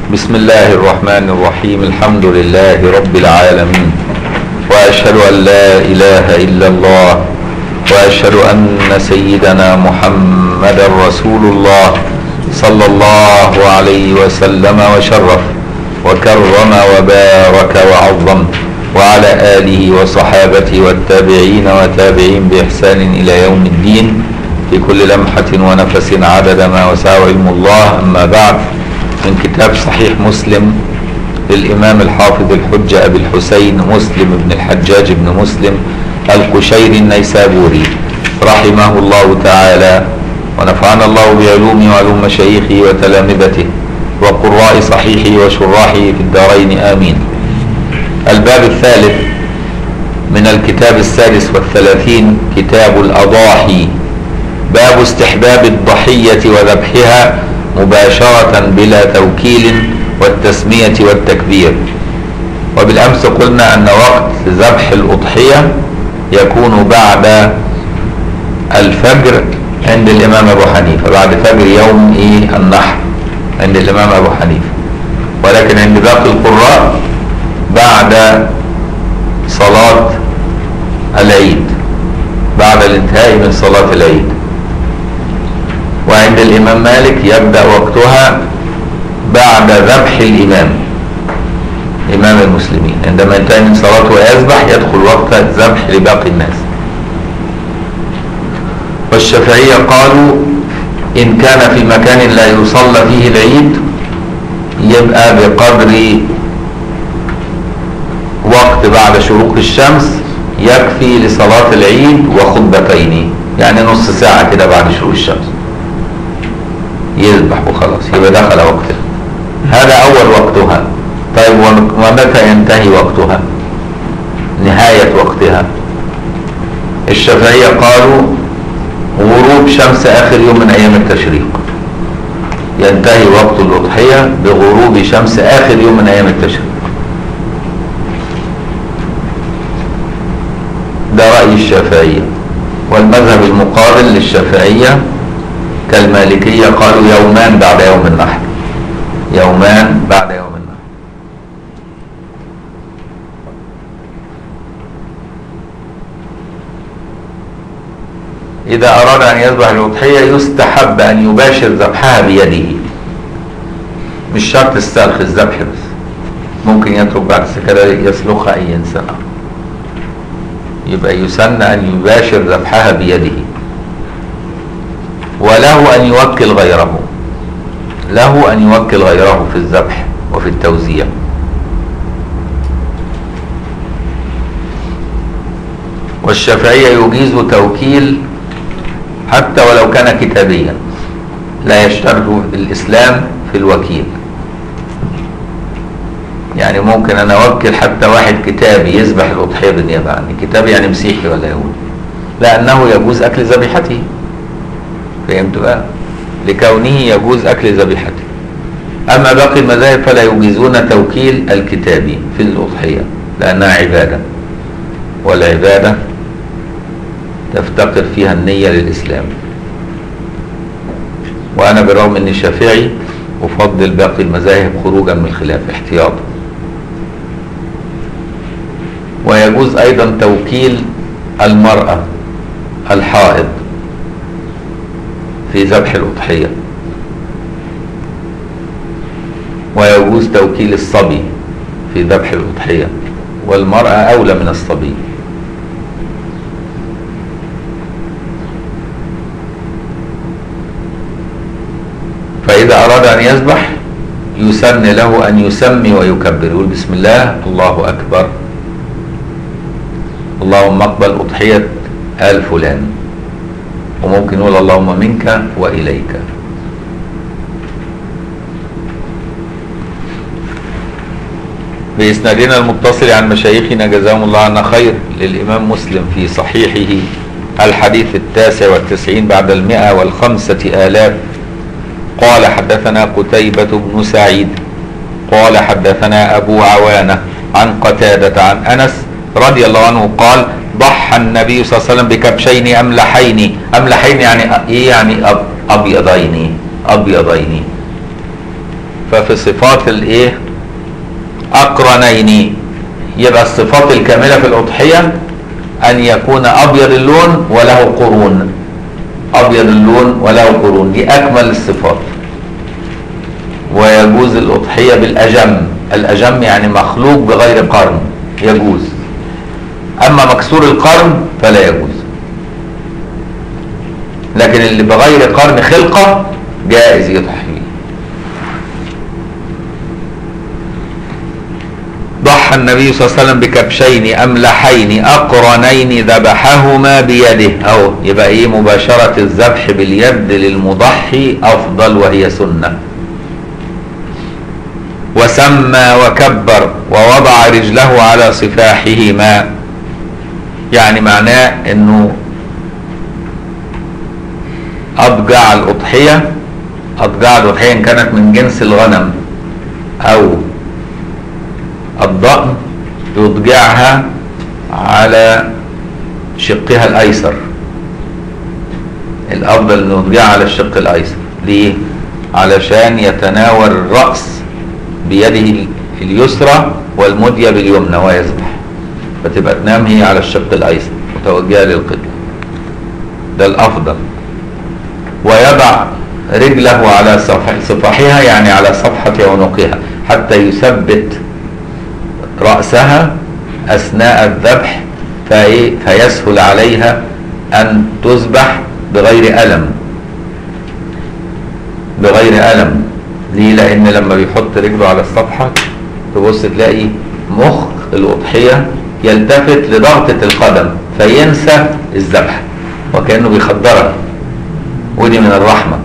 بسم الله الرحمن الرحيم الحمد لله رب العالمين واشهد ان لا اله الا الله واشهد ان سيدنا محمدا رسول الله صلى الله عليه وسلم وشرف وكرم وبارك وعظم وعلى اله وصحابته والتابعين وتابعين باحسان الى يوم الدين في كل لمحه ونفس عدد ما وسع علم الله اما بعد من كتاب صحيح مسلم للإمام الحافظ الحجة أبي الحسين مسلم بن الحجاج بن مسلم القشيري النيسابوري رحمه الله تعالى ونفعنا الله بعلومه وعلوم مشايخه وتلامذته وقراء صحيحه وشراحه في الدارين آمين الباب الثالث من الكتاب السادس والثلاثين كتاب الأضاحي باب استحباب الضحية وذبحها مباشرة بلا توكيل والتسمية والتكبير وبالأمس قلنا أن وقت ذبح الأضحية يكون بعد الفجر عند الإمام أبو حنيفة بعد فجر يوم إيه النحر عند الإمام أبو حنيفة ولكن عند باقي القراء بعد صلاة العيد بعد الانتهاء من صلاة العيد وعند الإمام مالك يبدأ وقتها بعد ذبح الإمام إمام المسلمين عندما ينتهي من صلاته ويذبح يدخل وقت الذبح لباقي الناس والشافعية قالوا إن كان في مكان لا يصلى فيه العيد يبقى بقدر وقت بعد شروق الشمس يكفي لصلاة العيد وخطبتين يعني نص ساعة كده بعد شروق الشمس يذبح وخلاص يبقى دخل وقتها هذا أول وقتها طيب ومتى ينتهي وقتها نهاية وقتها الشافعية قالوا غروب شمس آخر يوم من أيام التشريق ينتهي وقت الأضحية بغروب شمس آخر يوم من أيام التشريق ده رأي الشافعية والمذهب المقابل للشافعية كالمالكية قالوا يومان بعد يوم النحر يومان بعد يوم النحر إذا أراد أن يذبح الأضحية يستحب أن يباشر ذبحها بيده مش شرط السلخ الذبح بس ممكن يترك بعد كده يسلخها أي إنسان يبقى يسن أن يباشر ذبحها بيده وله أن يوكل غيره له أن يوكل غيره في الذبح وفي التوزيع والشافعية يجيز توكيل حتى ولو كان كتابيا لا يشترط الإسلام في الوكيل يعني ممكن أنا أوكل حتى واحد كتابي يذبح الأضحية بالنيابة عني كتابي يعني مسيحي ولا يهودي لأنه يجوز أكل ذبيحته فهمت بقى لكونه يجوز أكل ذبيحته أما باقي المذاهب فلا يجيزون توكيل الكتابي في الأضحية لأنها عبادة والعبادة تفتقر فيها النية للإسلام وأنا برغم أني شافعي أفضل باقي المذاهب خروجا من الخلاف احتياطا ويجوز أيضا توكيل المرأة الحائض في ذبح الأضحية ويجوز توكيل الصبي في ذبح الأضحية والمرأة أولى من الصبي فإذا أراد أن يذبح يسن له أن يسمي ويكبر يقول بسم الله الله أكبر اللهم اقبل أضحية آل فلان وممكن يقول اللهم منك وإليك بإسنادنا المتصل عن مشايخنا جزاهم الله عنا خير للإمام مسلم في صحيحه الحديث التاسع والتسعين بعد المئة والخمسة آلاف قال حدثنا قتيبة بن سعيد قال حدثنا أبو عوانة عن قتادة عن أنس رضي الله عنه قال ضحى النبي صلى الله عليه وسلم بكبشين أملحين أملحين يعني إيه يعني أب أبيضين أبيضين ففي صفات الايه اقرنين يبقى الصفات الكاملة في الأضحية أن يكون أبيض اللون وله قرون أبيض اللون وله قرون دي أكمل الصفات ويجوز الأضحية بالأجم الأجم يعني مخلوق بغير قرن يجوز أما مكسور القرن فلا يجوز لكن اللي بغير قرن خلقة جائز يضحي ضحى النبي صلى الله عليه وسلم بكبشين أملحين أقرنين ذبحهما بيده أو يبقى إيه مباشرة الذبح باليد للمضحي أفضل وهي سنة وسمى وكبر ووضع رجله على صفاحهما يعني معناه انه اضجع الاضحيه اضجع الاضحيه ان كانت من جنس الغنم او الضأن يضجعها على شقها الايسر الافضل انه يضجعها على الشق الايسر ليه علشان يتناول الراس بيده اليسرى والمدية باليمنى ويذبح فتبقى تنام هي على الشق الايسر متوجهه للقبله ده الافضل ويضع رجله على صفحها يعني على صفحة عنقها حتى يثبت رأسها أثناء الذبح فيسهل عليها أن تذبح بغير ألم بغير ألم ليه لأن لما بيحط رجله على الصفحة تبص تلاقي مخ الأضحية يلتفت لضغطة القدم فينسى الذبح وكأنه بيخدرها ودي من الرحمة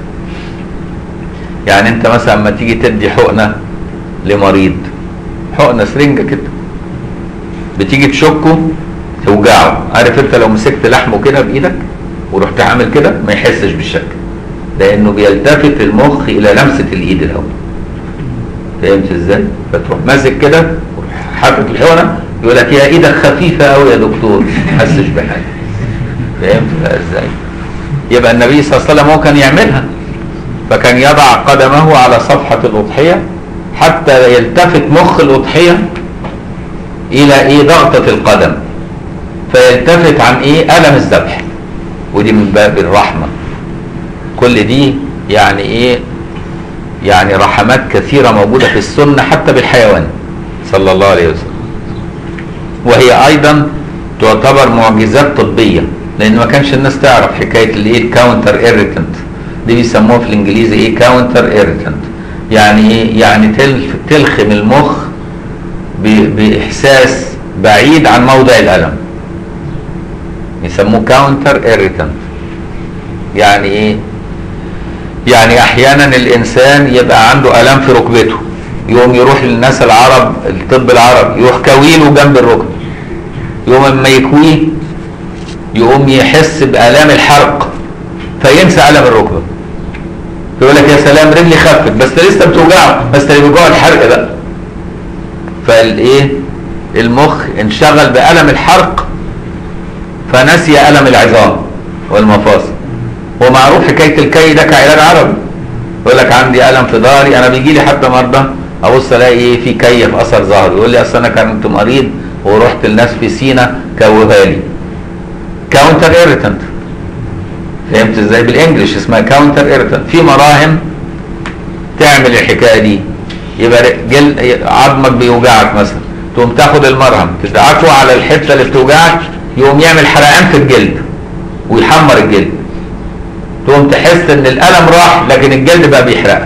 يعني انت مثلا لما تيجي تدي حقنة لمريض حقنة سرنجة كده بتيجي تشكه توجعه عارف انت لو مسكت لحمه كده بايدك ورحت عامل كده ما يحسش بالشك لانه بيلتفت المخ الى لمسة الايد الاول فهمت ازاي فتروح ماسك كده حاطط الحقنة يقول لك يا ايدك خفيفة قوي يا دكتور ما حسش بحاجة فهمت بقى ازاي يبقى النبي صلى الله عليه وسلم هو كان يعملها فكان يضع قدمه على صفحة الأضحية حتى يلتفت مخ الأضحية إلى إيه ضغطة القدم فيلتفت عن إيه ألم الذبح ودي من باب الرحمة كل دي يعني إيه يعني رحمات كثيرة موجودة في السنة حتى بالحيوان صلى الله عليه وسلم وهي أيضا تعتبر معجزات طبية لان ما كانش الناس تعرف حكايه الايه الكاونتر ايريتنت دي بيسموها في الانجليزي ايه كاونتر ايريتنت يعني ايه يعني تلف تلخم المخ باحساس بعيد عن موضع الالم يسموه كاونتر ايريتنت يعني ايه يعني احيانا الانسان يبقى عنده الام في ركبته يقوم يروح للناس العرب الطب العربي يروح كويله جنب الركبه يقوم اما يكويه يقوم يحس بآلام الحرق فينسى ألم الركبة يقول لك يا سلام رجلي خفت بس لسه بتوجعه بس اللي بيوجعه الحرق بقى فالايه المخ انشغل بألم الحرق فنسي ألم العظام والمفاصل ومعروف حكاية الكي ده كعلاج عربي يقول لك عندي ألم في ظهري أنا بيجي لي حتى مرضى أبص ألاقي إيه في كي في أثر ظهري يقول لي أصل أنا كنت مريض ورحت الناس في سينا كوها لي كاونتر ايريتنت فهمت ازاي بالانجلش اسمها كاونتر ايريتنت في مراهم تعمل الحكايه دي يبقى جل عظمك بيوجعك مثلا تقوم تاخد المرهم تدعكه على الحته اللي بتوجعك يقوم يعمل حرقان في الجلد ويحمر الجلد تقوم تحس ان الالم راح لكن الجلد بقى بيحرقك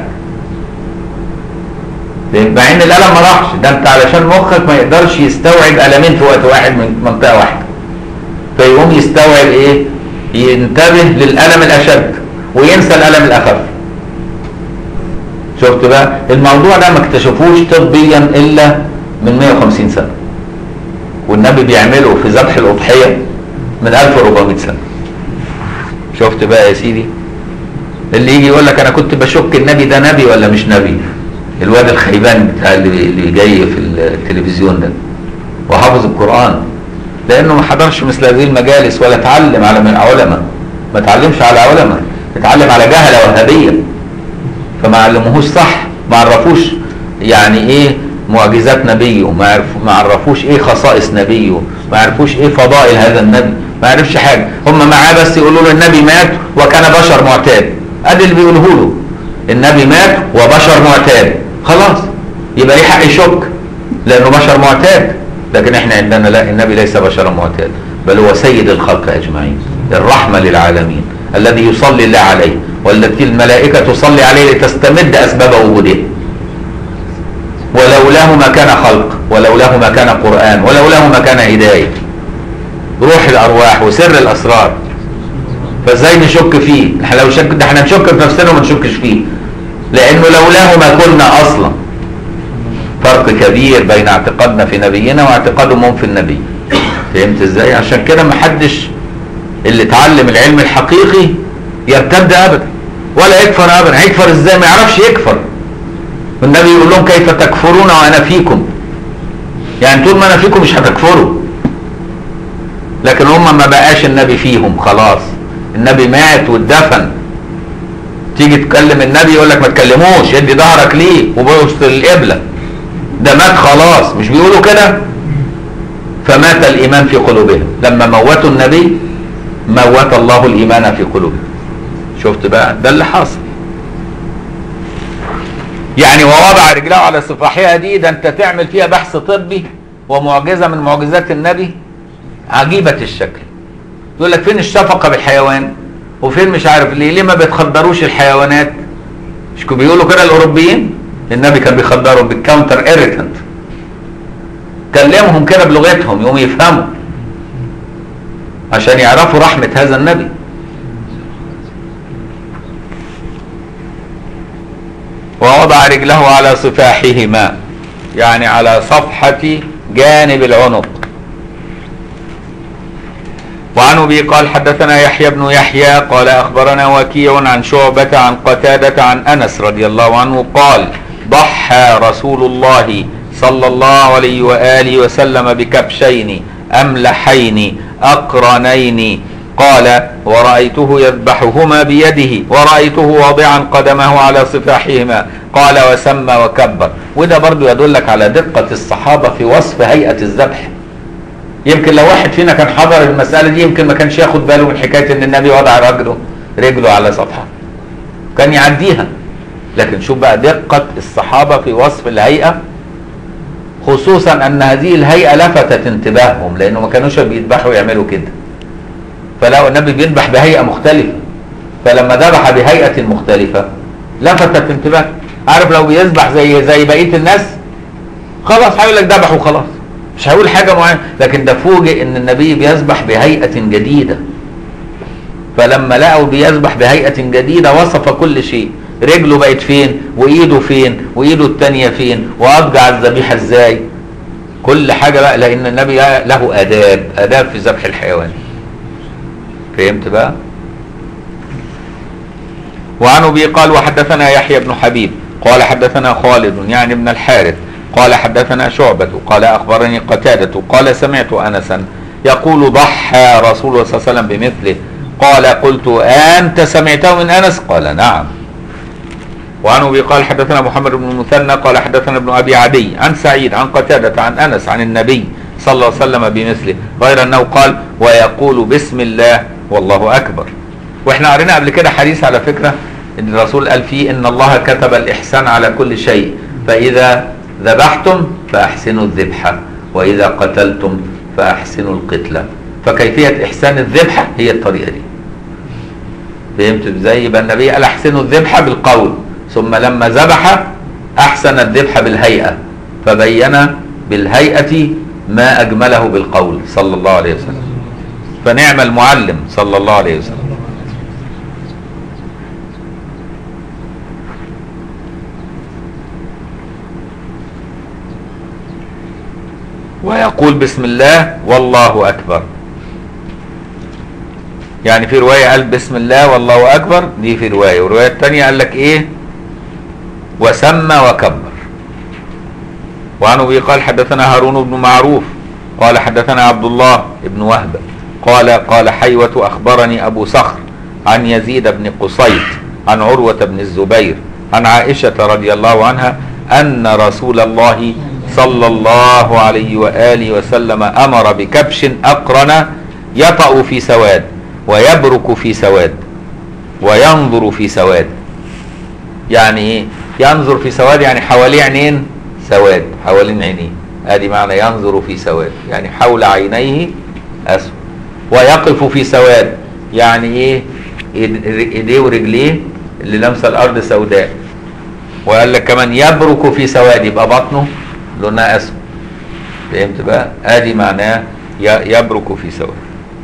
مع ان الالم ما راحش ده انت علشان مخك ما يقدرش يستوعب المين في وقت واحد من منطقه واحده فيقوم يستوعب ايه ينتبه للالم الاشد وينسى الالم الاخف شفت بقى الموضوع ده ما اكتشفوش طبيا الا من 150 سنه والنبي بيعمله في ذبح الاضحيه من 1400 سنه شفت بقى يا سيدي اللي يجي يقول لك انا كنت بشك النبي ده نبي ولا مش نبي الواد الخيبان بتاع اللي جاي في التلفزيون ده وحافظ القران لانه ما حضرش مثل هذه المجالس ولا اتعلم على من علماء ما اتعلمش على علماء اتعلم على جهله وهابيه فما علموهوش صح ما عرفوش يعني ايه معجزات نبيه ما عرف- ما عرفوش ايه خصائص نبيه ما عرفوش ايه فضائل هذا النبي ما عرفش حاجه هم معاه بس يقولوا له النبي مات وكان بشر معتاد ادي اللي بيقوله له النبي مات وبشر معتاد خلاص يبقى ليه حق يشك لانه بشر معتاد لكن احنا عندنا لا النبي ليس بشرا معتاد بل هو سيد الخلق اجمعين الرحمه للعالمين الذي يصلي الله عليه والتي الملائكه تصلي عليه لتستمد اسباب وجوده ولولاه ما كان خلق ولولاه ما كان قرآن ولولاه ما كان هداية روح الأرواح وسر الأسرار فازاي نشك فيه احنا لو شك ده احنا نشك في نفسنا وما نشكش فيه لأنه لولاه ما كنا أصلا فرق كبير بين اعتقادنا في نبينا واعتقادهم هم في النبي فهمت ازاي عشان كده ما حدش اللي اتعلم العلم الحقيقي يرتد ابدا ولا يكفر ابدا هيكفر ازاي ما يعرفش يكفر والنبي يقول لهم كيف تكفرون وانا فيكم يعني طول ما انا فيكم مش هتكفروا لكن هم ما بقاش النبي فيهم خلاص النبي مات واتدفن تيجي تكلم النبي يقول لك ما تكلموش ادي ظهرك ليه وبص القبله ده مات خلاص مش بيقولوا كده فمات الايمان في قلوبهم لما موتوا النبي موت الله الايمان في قلوبهم شفت بقى ده اللي حاصل يعني ووضع رجله على صفاحها دي ده انت تعمل فيها بحث طبي ومعجزه من معجزات النبي عجيبه الشكل يقول لك فين الشفقه بالحيوان وفين مش عارف ليه ليه ما بتخدروش الحيوانات مش كانوا بيقولوا كده الاوروبيين النبي كان بيخدرهم بالكاونتر ايريتنت كلمهم كده بلغتهم يقوم يفهموا عشان يعرفوا رحمه هذا النبي ووضع رجله على صفاحهما يعني على صفحة جانب العنق وعن ابي قال حدثنا يحيى بن يحيى قال اخبرنا وكيع عن شعبة عن قتادة عن انس رضي الله عنه قال ضحى رسول الله صلى الله عليه واله وسلم بكبشين املحين اقرنين قال ورأيته يذبحهما بيده ورأيته واضعا قدمه على صفاحهما قال وسمى وكبر وده برضو يدلك على دقة الصحابة في وصف هيئة الذبح يمكن لو واحد فينا كان حضر المسألة دي يمكن ما كانش ياخد باله من حكاية ان النبي وضع رجله رجله على صفحة كان يعديها لكن شوف بقى دقة الصحابة في وصف الهيئة خصوصا ان هذه الهيئة لفتت انتباههم لانه ما كانوش بيذبحوا يعملوا كده فلو النبي بيذبح بهيئة مختلفة فلما ذبح بهيئة مختلفة لفتت انتباه عارف لو بيذبح زي زي بقية الناس خلاص هيقول لك ذبح وخلاص مش هيقول حاجة معينة لكن ده فوجئ ان النبي بيذبح بهيئة جديدة فلما لقوا بيذبح بهيئة جديدة وصف كل شيء رجله بقت فين وايده فين وايده التانية فين واضجع الذبيحة ازاي كل حاجة بقى لان النبي له اداب اداب في ذبح الحيوان فهمت بقى وعن ابي قال وحدثنا يحيى بن حبيب قال حدثنا خالد يعني ابن الحارث قال حدثنا شعبة قال اخبرني قتادة قال سمعت انسا يقول ضحى رسول الله صلى الله عليه وسلم بمثله قال قلت انت سمعته من انس قال نعم وعن ابي قال حدثنا محمد بن المثنى قال حدثنا ابن ابي عدي عن سعيد عن قتادة عن انس عن النبي صلى الله عليه وسلم بمثله غير انه قال ويقول بسم الله والله اكبر واحنا قرينا قبل كده حديث على فكره ان الرسول قال فيه ان الله كتب الاحسان على كل شيء فاذا ذبحتم فاحسنوا الذبحه واذا قتلتم فاحسنوا القتله فكيفيه احسان الذبحه هي الطريقه دي فهمت ازاي يبقى النبي قال احسنوا الذبحه بالقول ثم لما ذبح احسن الذبح بالهيئه فبين بالهيئه ما اجمله بالقول صلى الله عليه وسلم فنعم المعلم صلى الله عليه وسلم ويقول بسم الله والله اكبر يعني في روايه قال بسم الله والله اكبر دي في روايه والروايه الثانيه قال لك ايه وسمى وكبر وعن ابي قال حدثنا هارون بن معروف قال حدثنا عبد الله بن وهب قال قال حيوة أخبرني أبو صخر عن يزيد بن قصيد عن عروة بن الزبير عن عائشة رضي الله عنها أن رسول الله صلى الله عليه وآله وسلم أمر بكبش أقرن يطأ في سواد ويبرك في سواد وينظر في سواد يعني ايه ينظر في سواد يعني حواليه عينين سواد حوالين عينيه ادي معنى ينظر في سواد يعني حول عينيه اسود ويقف في سواد يعني ايه إيد- ايديه ورجليه اللي لمسه الارض سوداء وقال لك كمان يبرك في سواد يبقى بطنه لونها اسود فهمت بقى ادي معناه ي- يبرك في سواد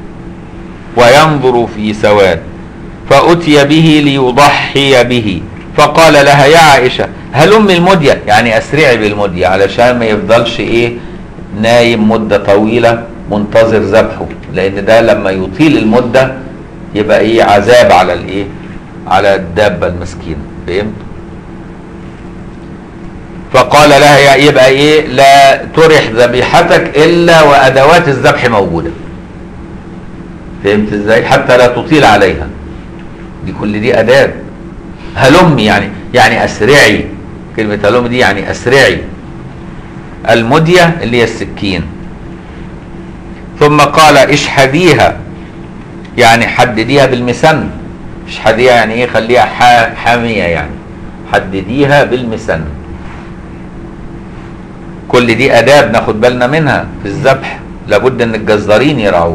وينظر في سواد فأتي به ليضحي به فقال لها يا عائشة هلم المدية يعني أسرعي بالمدية علشان ما يفضلش إيه نايم مدة طويلة منتظر ذبحه لأن ده لما يطيل المدة يبقى إيه عذاب على الإيه على الدابة المسكينة فهمت فقال لها يا- يبقى إيه لا ترح ذبيحتك إلا وأدوات الذبح موجودة فهمت ازاي حتى لا تطيل عليها دي كل دي اداب هلمي يعني يعني اسرعي كلمه هلم دي يعني اسرعي المديه اللي هي السكين ثم قال اشحذيها يعني حدديها بالمسن اشحذيها يعني ايه خليها حا- حاميه يعني حدديها بالمسن كل دي اداب ناخد بالنا منها في الذبح لابد ان الجزارين يراعوها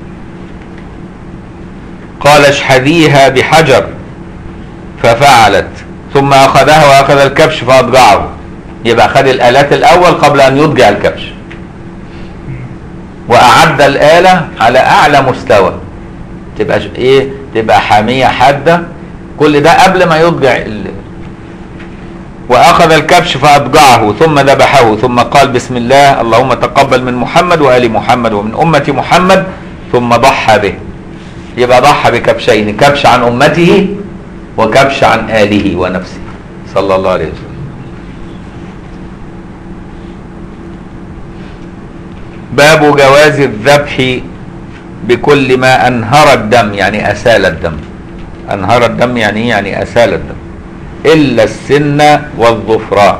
قال اشحذيها بحجر ففعلت ثم اخذها واخذ الكبش فاضجعه يبقى اخذ الالات الاول قبل ان يضجع الكبش واعد الاله على اعلى مستوى تبقى ش- ايه تبقى حاميه حاده كل ده قبل ما يضجع ال... واخذ الكبش فاضجعه ثم ذبحه ثم قال بسم الله اللهم تقبل من محمد وال محمد ومن امه محمد ثم ضحى به يبقى ضحى بكبشين كبش عن امته وكبش عن اله ونفسه صلى الله عليه وسلم باب جواز الذبح بكل ما انهر الدم يعني اسال الدم انهر الدم يعني ايه يعني اسال الدم الا السن والظفراء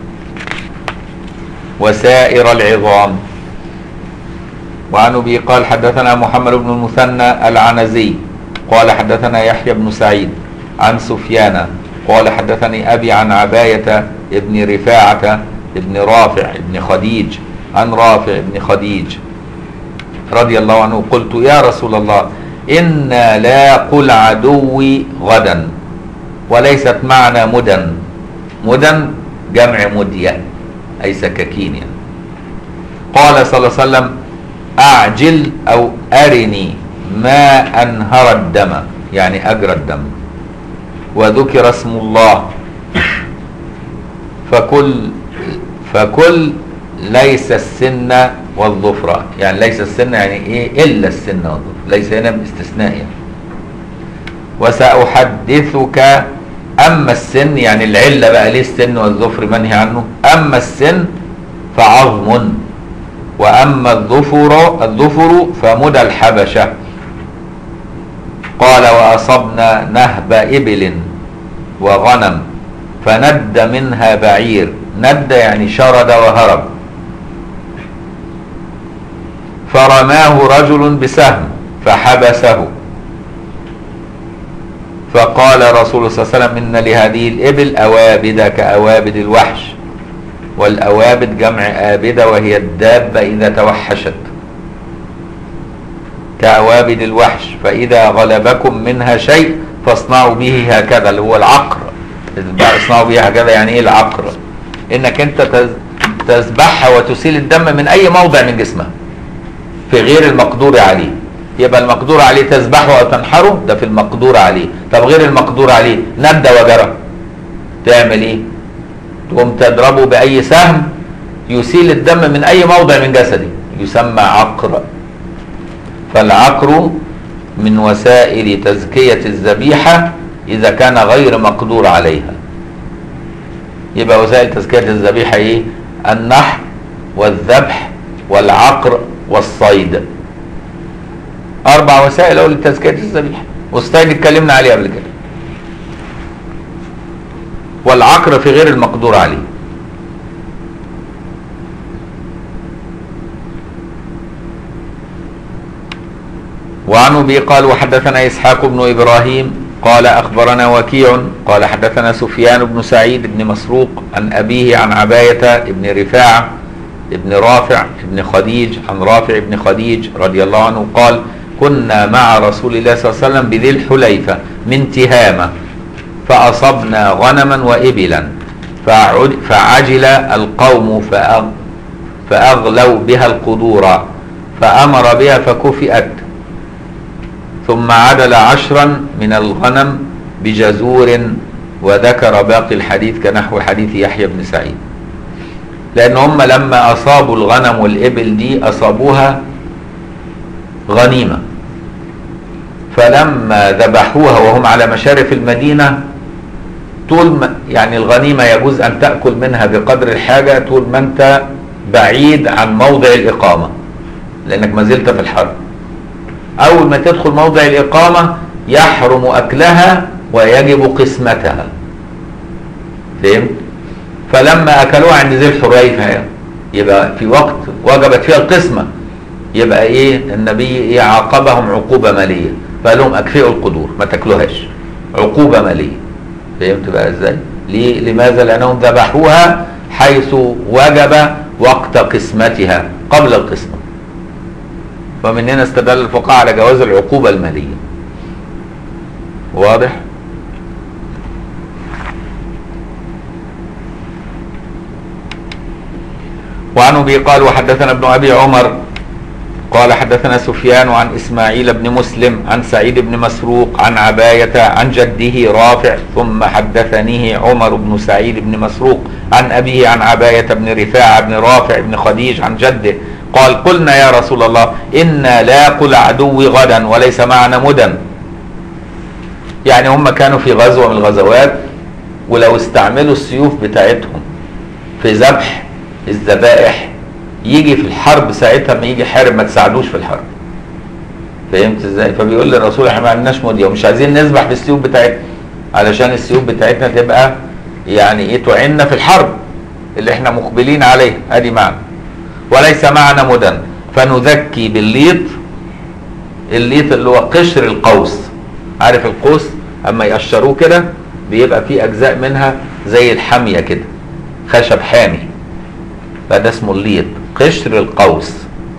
وسائر العظام وعن ابي قال حدثنا محمد بن المثنى العنزي قال حدثنا يحيى بن سعيد عن سفيان قال حدثني ابي عن عبايه ابن رفاعه ابن رافع ابن خديج عن رافع ابن خديج رضي الله عنه قلت يا رسول الله انا لاقوا العدو غدا وليست معنا مدن مدن جمع مديه اي سكاكين يعني قال صلى الله عليه وسلم اعجل او ارني ما انهر الدم يعني اجرى الدم وذكر اسم الله فكل فكل ليس السن والظفر يعني ليس السن يعني ايه الا السن والظفر ليس هنا باستثناء يعني وساحدثك اما السن يعني العله بقى ليه السن والظفر منهي عنه اما السن فعظم واما الظفر الظفر فمدى الحبشه قال واصبنا نهب ابل وغنم فند منها بعير ند يعني شرد وهرب فرماه رجل بسهم فحبسه فقال رسول الله صلى الله عليه وسلم ان لهذه الابل اوابد كاوابد الوحش والاوابد جمع ابده وهي الدابه اذا توحشت كأوابد الوحش فإذا غلبكم منها شيء فاصنعوا به هكذا اللي هو العقر اصنعوا به هكذا يعني ايه العقر انك انت تز- تذبحها وتسيل الدم من اي موضع من جسمها في غير المقدور عليه يبقى المقدور عليه تذبحه او تنحره ده في المقدور عليه طب غير المقدور عليه ند وجرى تعمل ايه تقوم تضربه باي سهم يسيل الدم من اي موضع من جسده يسمى عقر فالعقر من وسائل تزكية الذبيحة إذا كان غير مقدور عليها يبقى وسائل تزكية الذبيحة إيه؟ النحر والذبح والعقر والصيد أربع وسائل أول لتزكية الذبيحة والصيد اتكلمنا عليه قبل كده والعقر في غير المقدور عليه وعن ابي قال وحدثنا اسحاق بن ابراهيم قال اخبرنا وكيع قال حدثنا سفيان بن سعيد بن مسروق عن ابيه عن عبايه بن رفاعه بن رافع بن خديج عن رافع بن خديج رضي الله عنه قال كنا مع رسول الله صلى الله عليه وسلم بذي الحليفه من تهامه فاصبنا غنما وابلا فعد- فعجل القوم فأغ فاغلوا بها القدور فامر بها فكفئت ثم عدل عشرا من الغنم بجزور وذكر باقي الحديث كنحو حديث يحيى بن سعيد لان هم لما اصابوا الغنم والابل دي اصابوها غنيمه فلما ذبحوها وهم على مشارف المدينه طول ما يعني الغنيمه يجوز ان تاكل منها بقدر الحاجه طول ما انت بعيد عن موضع الاقامه لانك ما زلت في الحرب اول ما تدخل موضع الاقامه يحرم اكلها ويجب قسمتها فهمت فلما اكلوها عند ذي الحريفه يبقى في وقت وجبت فيها القسمه يبقى ايه النبي ايه عاقبهم عقوبه ماليه فقال لهم اكفئوا القدور ما تاكلوهاش عقوبه ماليه فهمت بقى ازاي ليه لماذا لانهم ذبحوها حيث وجب وقت قسمتها قبل القسمه ومن هنا استدل الفقهاء على جواز العقوبة المالية واضح وعن ابي قال وحدثنا ابن ابي عمر قال حدثنا سفيان عن اسماعيل بن مسلم عن سعيد بن مسروق عن عباية عن جده رافع ثم حدثنيه عمر بن سعيد بن مسروق عن ابيه عن عباية بن رفاعة بن رافع بن خديج عن جده قال قلنا يا رسول الله إنا لاقوا العدو غدا وليس معنا مدن يعني هم كانوا في غزوة من الغزوات ولو استعملوا السيوف بتاعتهم في ذبح الذبائح يجي في الحرب ساعتها ما يجي حارب ما تساعدوش في الحرب فهمت ازاي فبيقول للرسول احنا ما عندناش مدية ومش عايزين نذبح بالسيوف بتاعتنا علشان السيوف بتاعتنا تبقى يعني ايه تعيننا في الحرب اللي احنا مقبلين عليها ادي معنى وليس معنا مدن فنذكي بالليط الليط اللي هو قشر القوس عارف القوس اما يقشروه كده بيبقى فيه اجزاء منها زي الحاميه كده خشب حامي فده اسمه الليط قشر القوس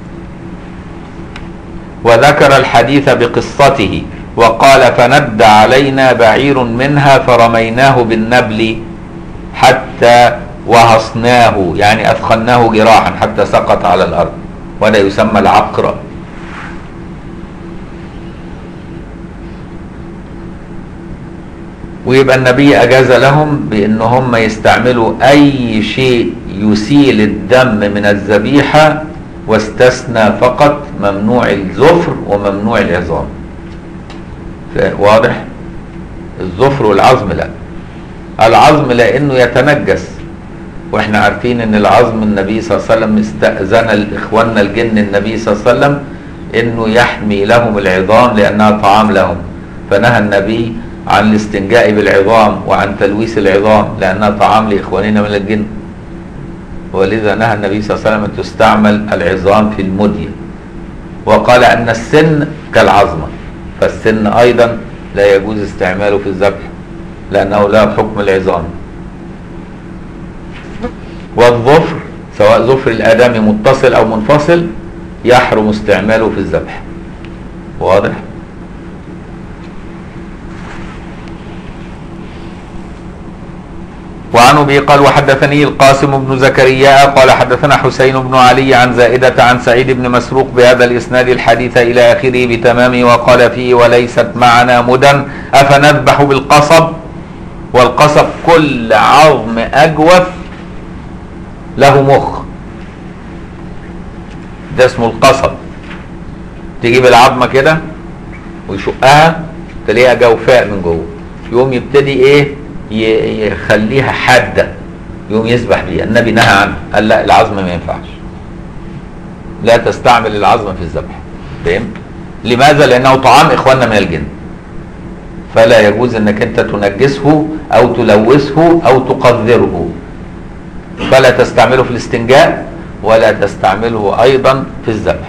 وذكر الحديث بقصته وقال فند علينا بعير منها فرميناه بالنبل حتى وهصناه يعني أثخناه جراحا حتى سقط على الأرض وهذا يسمى العقرة ويبقى النبي أجاز لهم بأن هم يستعملوا أي شيء يسيل الدم من الذبيحة واستثنى فقط ممنوع الظفر وممنوع العظام واضح الظفر والعظم لا العظم لأنه يتنجس واحنا عارفين ان العظم النبي صلى الله عليه وسلم استأذن اخواننا الجن النبي صلى الله عليه وسلم انه يحمي لهم العظام لانها طعام لهم فنهى النبي عن الاستنجاء بالعظام وعن تلويث العظام لانها طعام لاخواننا من الجن ولذا نهى النبي صلى الله عليه وسلم ان تستعمل العظام في المدية وقال ان السن كالعظمة فالسن ايضا لا يجوز استعماله في الذبح لانه لا حكم العظام والظفر سواء ظفر الآدمي متصل أو منفصل يحرم استعماله في الذبح واضح وعن ابي قال وحدثني القاسم بن زكريا قال حدثنا حسين بن علي عن زائدة عن سعيد بن مسروق بهذا الاسناد الحديث الى اخره بتمامه وقال فيه وليست معنا مدن افنذبح بالقصب والقصب كل عظم اجوف له مخ ده اسمه القصب تجيب العظمه كده ويشقها تلاقيها جوفاء من جوه يقوم يبتدي ايه يخليها حاده يقوم يسبح بيها النبي نهى عنه قال لا العظم ما ينفعش لا تستعمل العظم في الذبح فهمت لماذا لانه طعام اخواننا من الجن فلا يجوز انك انت تنجسه او تلوثه او تقذره فلا تستعمله في الاستنجاء ولا تستعمله ايضا في الذبح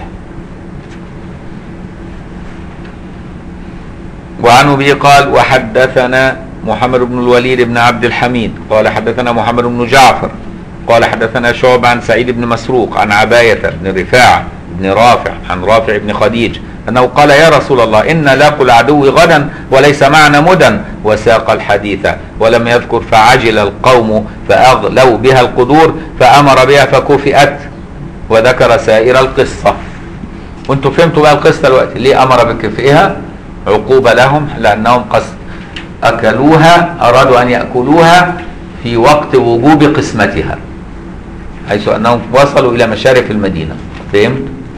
وعن ابي قال وحدثنا محمد بن الوليد بن عبد الحميد قال حدثنا محمد بن جعفر قال حدثنا شعب عن سعيد بن مسروق عن عباية بن رفاعة بن رافع عن رافع بن خديج أنه قال يا رسول الله إن لاقوا العدو غدا وليس معنا مدى وساق الحديث ولم يذكر فعجل القوم فأغلوا بها القدور فأمر بها فكفئت وذكر سائر القصة وانتم فهمتوا بقى القصة دلوقتي ليه أمر بكفئها عقوبة لهم لأنهم قصد أكلوها أرادوا أن يأكلوها في وقت وجوب قسمتها حيث أنهم وصلوا إلى مشارف المدينة فهمت؟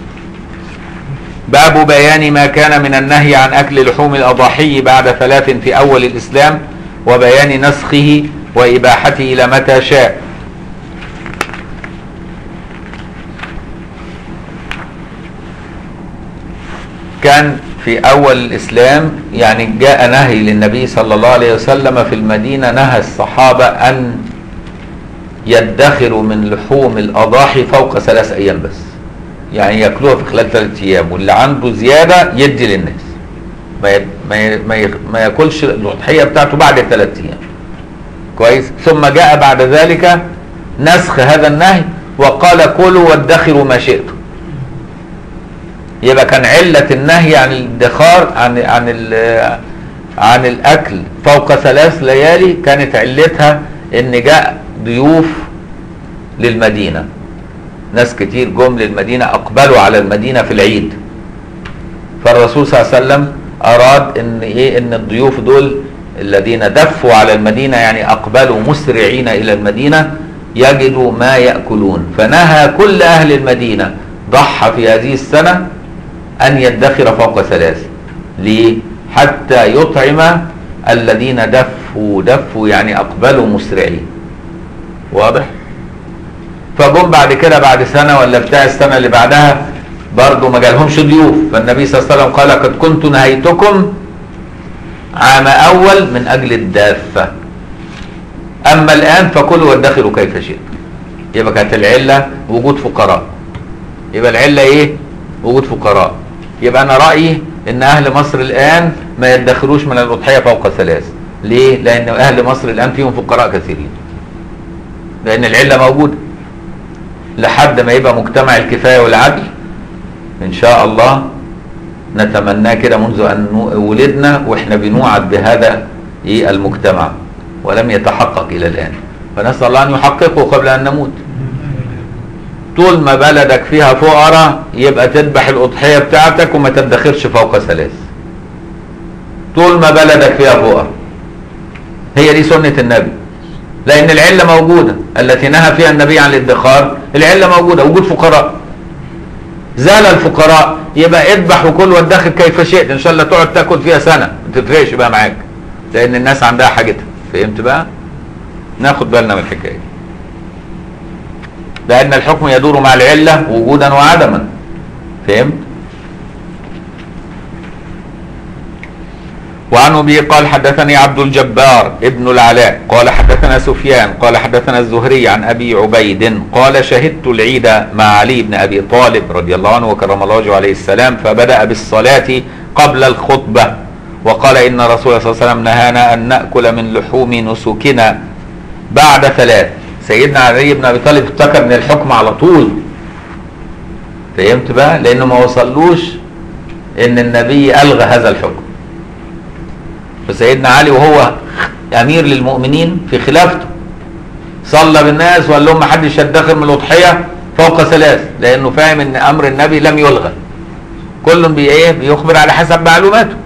باب بيان ما كان من النهي عن أكل لحوم الأضاحي بعد ثلاث في أول الإسلام وبيان نسخه وإباحته إلى متى شاء كان في أول الإسلام يعني جاء نهي للنبي صلى الله عليه وسلم في المدينة نهى الصحابة أن يدخروا من لحوم الأضاحي فوق ثلاث أيام بس يعني ياكلوها في خلال ثلاث أيام واللي عنده زيادة يدي للناس ما ي... ما ي... ما, ي... ما ياكلش الأضحية بتاعته بعد ثلاث أيام كويس ثم جاء بعد ذلك نسخ هذا النهي وقال كلوا وادخروا ما شئتم يبقى كان علة النهي عن الادخار عن عن عن الاكل فوق ثلاث ليالي كانت علتها ان جاء ضيوف للمدينه ناس كتير جم للمدينه اقبلوا على المدينه في العيد فالرسول صلى الله عليه وسلم اراد ان ايه ان الضيوف دول الذين دفوا على المدينه يعني اقبلوا مسرعين الى المدينه يجدوا ما ياكلون فنهى كل اهل المدينه ضحى في هذه السنه أن يدخر فوق ثلاث ليه؟ حتى يطعم الذين دفوا دفوا يعني أقبلوا مسرعين واضح؟ فجم بعد كده بعد سنة ولا بتاع السنة اللي بعدها برضه ما جالهمش ضيوف فالنبي صلى الله عليه وسلم قال قد كنت نهيتكم عام أول من أجل الدافة أما الآن فكلوا وادخروا كيف شئتم يبقى كانت العلة وجود فقراء يبقى العلة إيه؟ وجود فقراء يبقى انا رايي ان اهل مصر الان ما يدخروش من الاضحيه فوق ثلاث ليه لان اهل مصر الان فيهم فقراء كثيرين لان العله موجوده لحد ما يبقى مجتمع الكفايه والعدل ان شاء الله نتمناه كده منذ ان ولدنا واحنا بنوعد بهذا ايه المجتمع ولم يتحقق الى الان فنسال الله ان يحققه قبل ان نموت طول ما بلدك فيها فقراء يبقى تذبح الأضحية بتاعتك وما تدخرش فوق ثلاث طول ما بلدك فيها فقراء هي دي سنة النبي لأن العلة موجودة التي نهى فيها النبي عن الادخار العلة موجودة وجود فقراء زال الفقراء يبقى اذبح وكل وادخر كيف شئت ان شاء الله تقعد تاكل فيها سنة ما تفرقش بقى معاك لأن الناس عندها حاجتها فهمت بقى؟ ناخد بالنا من الحكاية دي لأن الحكم يدور مع العلة وجودا وعدما فهمت؟ وعن ابي قال حدثني عبد الجبار ابن العلاء قال حدثنا سفيان قال حدثنا الزهري عن ابي عبيد قال شهدت العيد مع علي بن ابي طالب رضي الله عنه وكرم الله وجهه عليه السلام فبدا بالصلاه قبل الخطبه وقال ان رسول الله صلى الله عليه وسلم نهانا ان ناكل من لحوم نسكنا بعد ثلاث سيدنا علي بن ابي طالب افتكر ان الحكم على طول فهمت بقى لانه ما وصلوش ان النبي الغى هذا الحكم فسيدنا علي وهو امير للمؤمنين في خلافته صلى بالناس وقال لهم ما حدش يدخر من الاضحيه فوق ثلاث لانه فاهم ان امر النبي لم يلغى كل بي ايه بيخبر على حسب معلوماته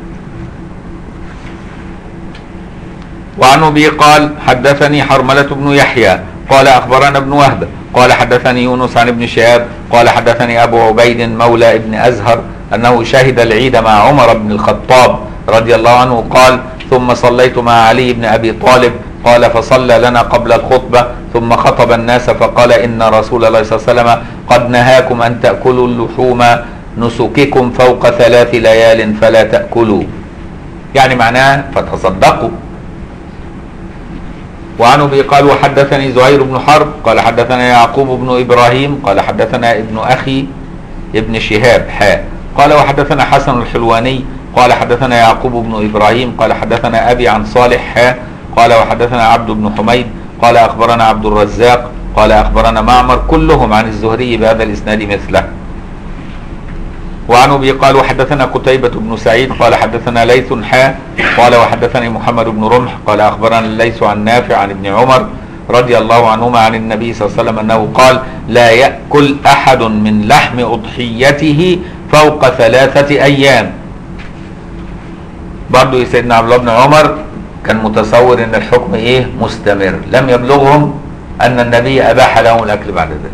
وعن ابي قال حدثني حرمله بن يحيى قال اخبرنا ابن وهب قال حدثني يونس عن ابن شهاب قال حدثني ابو عبيد مولى ابن ازهر انه شهد العيد مع عمر بن الخطاب رضي الله عنه قال ثم صليت مع علي بن ابي طالب قال فصلى لنا قبل الخطبه ثم خطب الناس فقال ان رسول الله صلى الله عليه وسلم قد نهاكم ان تاكلوا اللحوم نسككم فوق ثلاث ليال فلا تاكلوا يعني معناه فتصدقوا وعن ابي قال وحدثني زهير بن حرب قال حدثنا يعقوب بن ابراهيم قال حدثنا ابن اخي ابن شهاب حاء قال وحدثنا حسن الحلواني قال حدثنا يعقوب بن ابراهيم قال حدثنا ابي عن صالح حاء قال وحدثنا عبد بن حميد قال اخبرنا عبد الرزاق قال اخبرنا معمر كلهم عن الزهري بهذا الاسناد مثله وعن ابي قال وحدثنا قتيبة بن سعيد قال حدثنا ليث حاء قال وحدثني محمد بن رمح قال اخبرنا الليث عن نافع عن ابن عمر رضي الله عنهما عن النبي صلى الله عليه وسلم انه قال لا ياكل احد من لحم اضحيته فوق ثلاثة ايام برضو سيدنا عبد الله بن عمر كان متصور ان الحكم ايه مستمر لم يبلغهم ان النبي اباح لهم الاكل بعد ذلك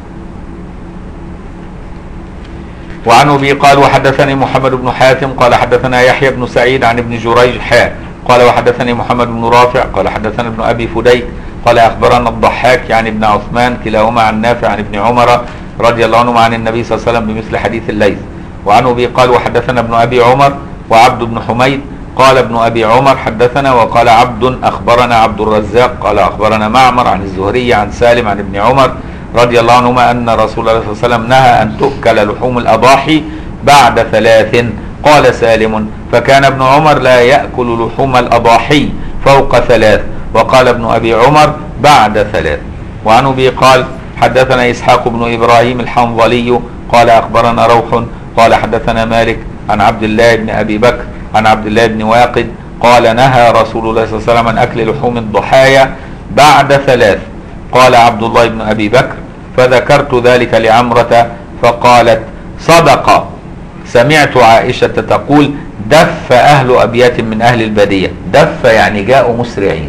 وعن ابي قال وحدثني محمد بن حاتم قال حدثنا يحيى بن سعيد عن ابن جريج حاء قال وحدثني محمد بن رافع قال حدثنا ابن ابي فديك قال اخبرنا الضحاك يعني ابن عثمان كلاهما عن نافع عن ابن عمر رضي الله عنهما عن النبي صلى الله عليه وسلم بمثل حديث الليث وعن ابي قال وحدثنا ابن ابي عمر وعبد بن حميد قال ابن ابي عمر حدثنا وقال عبد اخبرنا عبد الرزاق قال اخبرنا معمر عن الزهري عن سالم عن ابن عمر رضي الله عنهما ان رسول الله صلى الله عليه وسلم نهى ان تؤكل لحوم الاضاحي بعد ثلاث قال سالم فكان ابن عمر لا ياكل لحوم الاضاحي فوق ثلاث وقال ابن ابي عمر بعد ثلاث وعن ابي قال حدثنا اسحاق بن ابراهيم الحنظلي قال اخبرنا روح قال حدثنا مالك عن عبد الله بن ابي بكر عن عبد الله بن واقد قال نهى رسول الله صلى الله عليه وسلم عن اكل لحوم الضحايا بعد ثلاث قال عبد الله بن ابي بكر فذكرت ذلك لعمرة فقالت صدق سمعت عائشة تقول دف أهل أبيات من أهل البادية دف يعني جاءوا مسرعين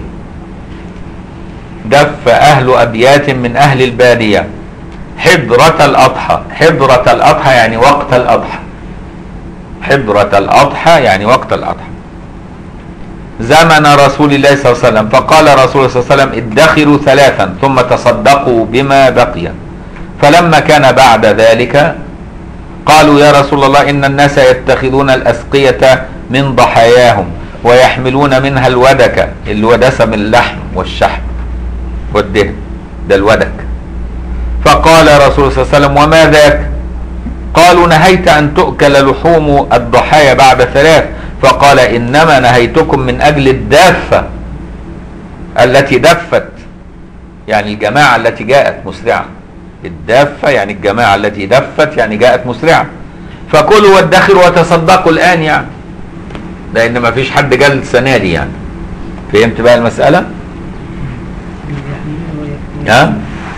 دف أهل أبيات من أهل البادية حضرة الأضحى حضرة الأضحى يعني وقت الأضحى حضرة الأضحى يعني وقت الأضحى زمن رسول الله صلى الله عليه وسلم فقال رسول الله صلى الله عليه وسلم ادخروا ثلاثا ثم تصدقوا بما بقي فلما كان بعد ذلك قالوا يا رسول الله إن الناس يتخذون الأسقية من ضحاياهم ويحملون منها الودك الودس من اللحم والشحم والدهن ده الودك فقال رسول الله صلى الله عليه وسلم وما ذاك قالوا نهيت أن تؤكل لحوم الضحايا بعد ثلاث فقال إنما نهيتكم من أجل الدافة التي دفت يعني الجماعة التي جاءت مسرعة الدافة يعني الجماعة التي دفت يعني جاءت مسرعة فكلوا وادخروا وتصدقوا الآن يعني لأن ما فيش حد جال السنة دي يعني فهمت بقى المسألة؟ ها؟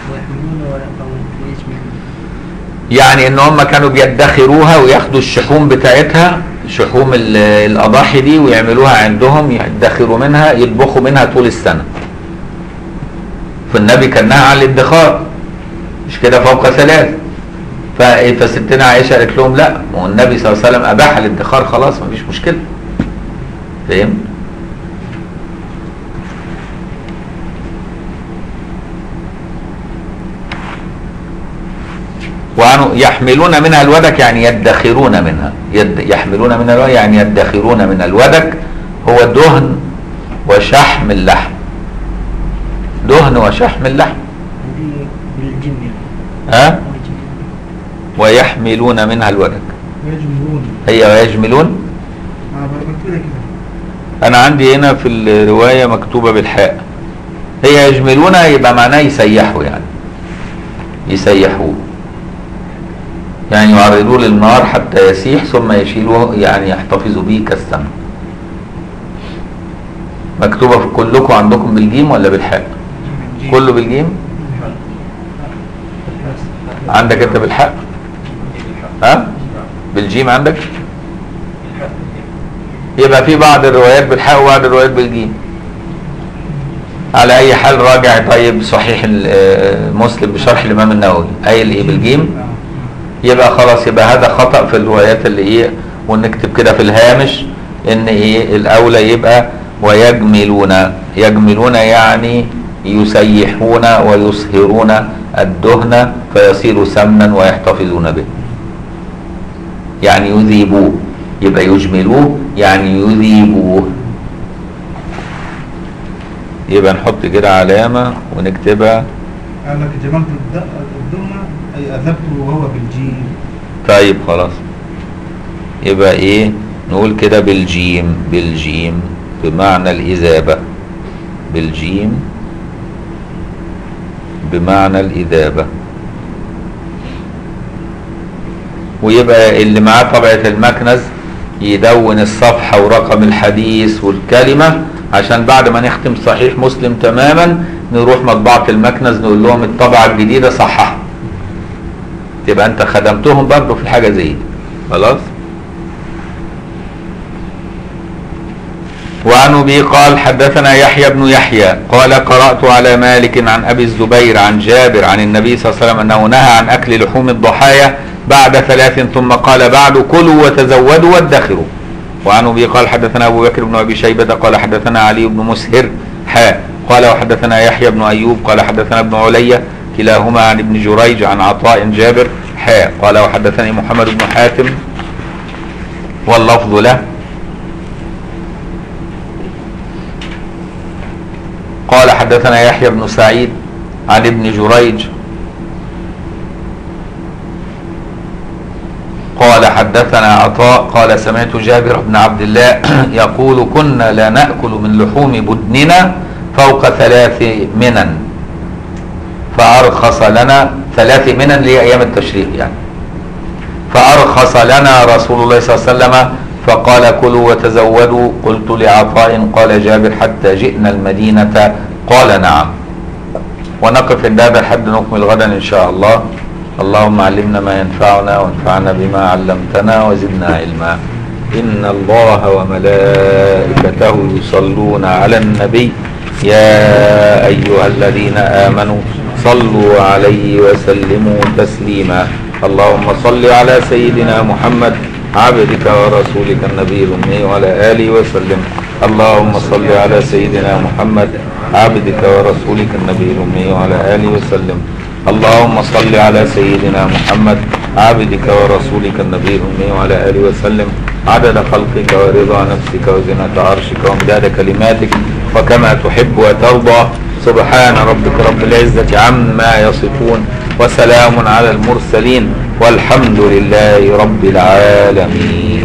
يعني ان هم كانوا بيدخروها وياخدوا الشحوم بتاعتها شحوم الاضاحي دي ويعملوها عندهم يدخروا منها يطبخوا منها طول السنه فالنبي كان نهى عن الادخار مش كده فوق ثلاث فستنا عائشه قالت لهم لا ما هو النبي صلى الله عليه وسلم اباح الادخار خلاص ما فيش مشكله فهمت وعنه يحملون منها الودك يعني يدخرون منها يد يحملون منها الودك يعني يدخرون من الودك هو دهن وشحم اللحم دهن وشحم اللحم ها ويحملون منها الودك يجملون هي ويجملون اه مكتوبة كده انا عندي هنا في الروايه مكتوبه بالحاء هي يجملون يبقى معناه يسيحوا يعني يسيحوه يعني يعرضوه للنار حتى يسيح ثم يشيلوه يعني يحتفظوا به كالسمن مكتوبة في كلكم عندكم بالجيم ولا بالحاء كله بالجيم عندك انت بالحاء ها بالجيم عندك يبقى في بعض الروايات بالحاء وبعض الروايات بالجيم على اي حال راجع طيب صحيح ال- مسلم بشرح الامام النووي قايل ايه بالجيم يبقى خلاص يبقى هذا خطأ في الروايات اللي ايه ونكتب كده في الهامش ان ايه الاولى يبقى ويجملون يجملون يعني يسيحون ويصهرون الدهن فيصير سمنا ويحتفظون به يعني يذيبوه يبقى يجملوه يعني يذيبوه يبقى نحط كده علامة ونكتبها قال لك جملت الد- الضمة أي أذبته وهو بالجيم طيب خلاص يبقى ايه نقول كده بالجيم بالجيم بمعنى الإذابة بالجيم بمعنى الإذابة ويبقى اللي معاه طبعة المكنز يدون الصفحة ورقم الحديث والكلمة عشان بعد ما نختم صحيح مسلم تماما نروح مطبعة المكنز نقول لهم الطبعة الجديدة صححها تبقى انت خدمتهم برضه في حاجة زي دي خلاص وعن ابي قال حدثنا يحيى بن يحيى قال قرات على مالك عن ابي الزبير عن جابر عن النبي صلى الله عليه وسلم انه نهى عن اكل لحوم الضحايا بعد ثلاث ثم قال بعد كلوا وتزودوا وادخروا وعن ابي قال حدثنا ابو بكر بن ابي شيبه قال حدثنا علي بن مسهر حاء قال وحدثنا يحيى بن ايوب قال حدثنا ابن علي كلاهما عن ابن جريج عن عطاء جابر حاء قال وحدثني محمد بن حاتم واللفظ له قال حدثنا يحيى بن سعيد عن ابن جريج قال حدثنا عطاء قال سمعت جابر بن عبد الله يقول كنا لا نأكل من لحوم بدننا فوق ثلاث منن فأرخص لنا ثلاث منن لأيام التشريق يعني فأرخص لنا رسول الله صلى الله عليه وسلم فقال كلوا وتزودوا قلت لعطاء قال جابر حتى جئنا المدينة قال نعم ونقف عند هذا الحد نكمل غدا إن شاء الله اللهم علمنا ما ينفعنا وانفعنا بما علمتنا وزدنا علما إن الله وملائكته يصلون على النبي يا أيها الذين آمنوا صلوا عليه وسلموا تسليما اللهم صل على سيدنا محمد عبدك ورسولك النبي الأمي وعلى آله وسلم اللهم صل على سيدنا محمد عبدك ورسولك النبي الأمي وعلى آله وسلم اللهم صل على سيدنا محمد عبدك ورسولك النبي الأمي وعلى آله وسلم عدد خلقك ورضا نفسك وزنة عرشك وامداد كلماتك وكما تحب وترضى سبحان ربك رب العزة عما يصفون وسلام على المرسلين والحمد لله رب العالمين